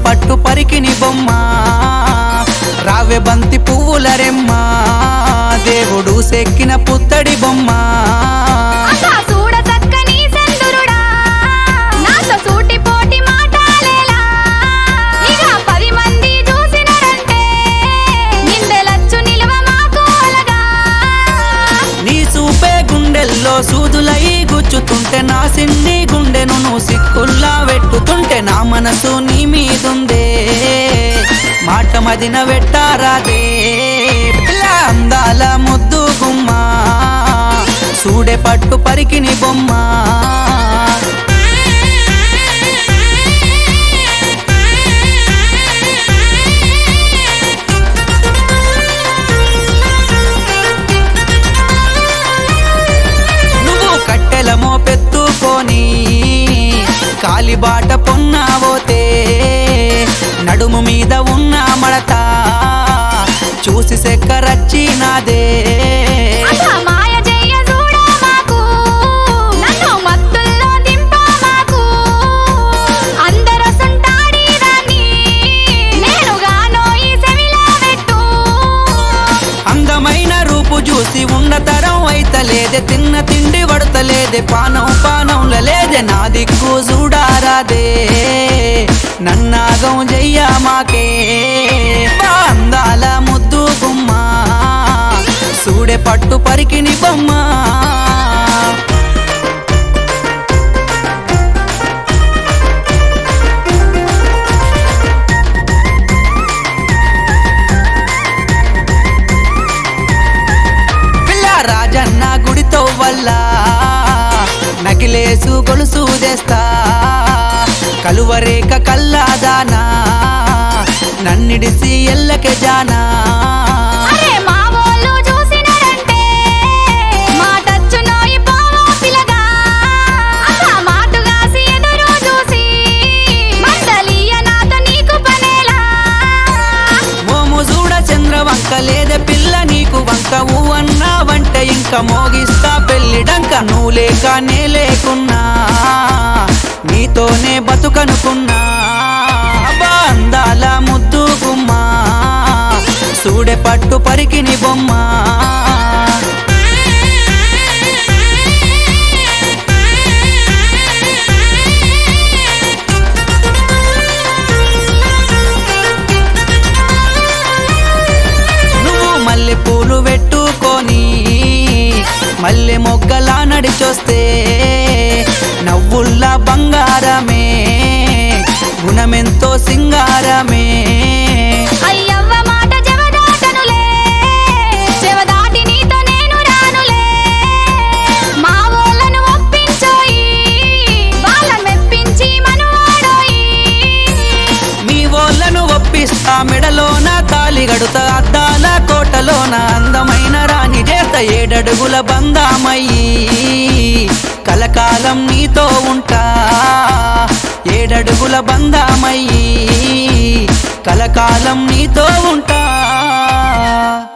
పట్టు పరికిని బొమ్మ రావె బంతి పువ్వుల రెమ్మ దేవుడు సెక్కిన పుత్తడి బొమ్మ అసా చూడ చక్కని చంద్రుడా నాతో సూటి పోటి మాటాలేలా ఇక పది మంది చూసినారంటే నిందెలచ్చు నిలువ మాకోలగా నీ చూపే గుండెల్లో సూదులై గుచ్చుతుంటే నా సిన్ని గుండెను నువ్వు సిక్కుల్లా పెట్టుతుంటే నా మనసు నీ మీదుందే మాట మదిన వెట్టారాదే పిల్ల అందాల ముద్దు గుమ్మ చూడే పట్టు పరికిని బొమ్మ నువ్వు కట్టెలమో పెట్టుకొని కాలిబాట పొన్నావోతే నడుము మీద ఉన్న మడత చూసి సెక్కరచ్చినాదే అసా మాయ జయ చూడా మాకు నన్ను మత్తుల్లో దింపా మాకు అందరూ సంటాడిదాన్ని నేనుగానో ఈ సెవిలో పెట్టు అందమైన రూపు చూసి ఉండతరం అయితలేదే తిన్న తిండి పడతలేదే పానం పానంల లేదే నా దిక్కు చూడారాదే నన్నాగం జయ్య మాకే బా అందాల ముద్దు గుమ్మ చూడే పట్టు పరికిని బొమ్మ పిల్ల రాజన్న గుడితో వల్ల నకిలేసు గొలుసు తెస్తా కలువరేక కల్లాదానా నన్నిడిసి ఎల్లకే జానా అరే మా వోళ్ళు చూసినారంటే మాటచ్చు నోయి పోవో పిలగా అసా మాటుగాసి ఎదురు చూసి మందలియ నాతో నీకు పనేలా మోము చూడ చంద్రవంక లేదే పిల్ల నీకు వంక ఊ అన్నావంటే ఇంకా మోగిస్తా పెళ్ళిడంక నువ్వు లేక నే లేకున్నా నీతోనే బతుకనుకున్నా అబ్బా అందాల ముద్దు గుమ్మ చూడే పట్టు పరికిని బొమ్మ నువ్వు మల్లె పూలు పెట్టుకొని మల్లె మొగ్గలా నడిచొస్తే నవ్వుల్లా బంగారమే గుణమెంతో సింగారమే అయ్యవ్వ మాట జవదాటనులే జవదాటి నీతో నేను రానులే మా వోళ్ళను ఒప్పించోయి వాళ్ళని మెప్పించి మనవాడోయి మీ వాళ్ళను ఒప్పిస్తా మెడలోన తాలి గడుత అద్దాల కోటలోన అందమైన రాణి చేత ఏడడుగుల బందామయ్యి కలకాలం నీతో ఉంటా ఏడడుగుల బందామయ్యి కలకాలం నీతో ఉంటా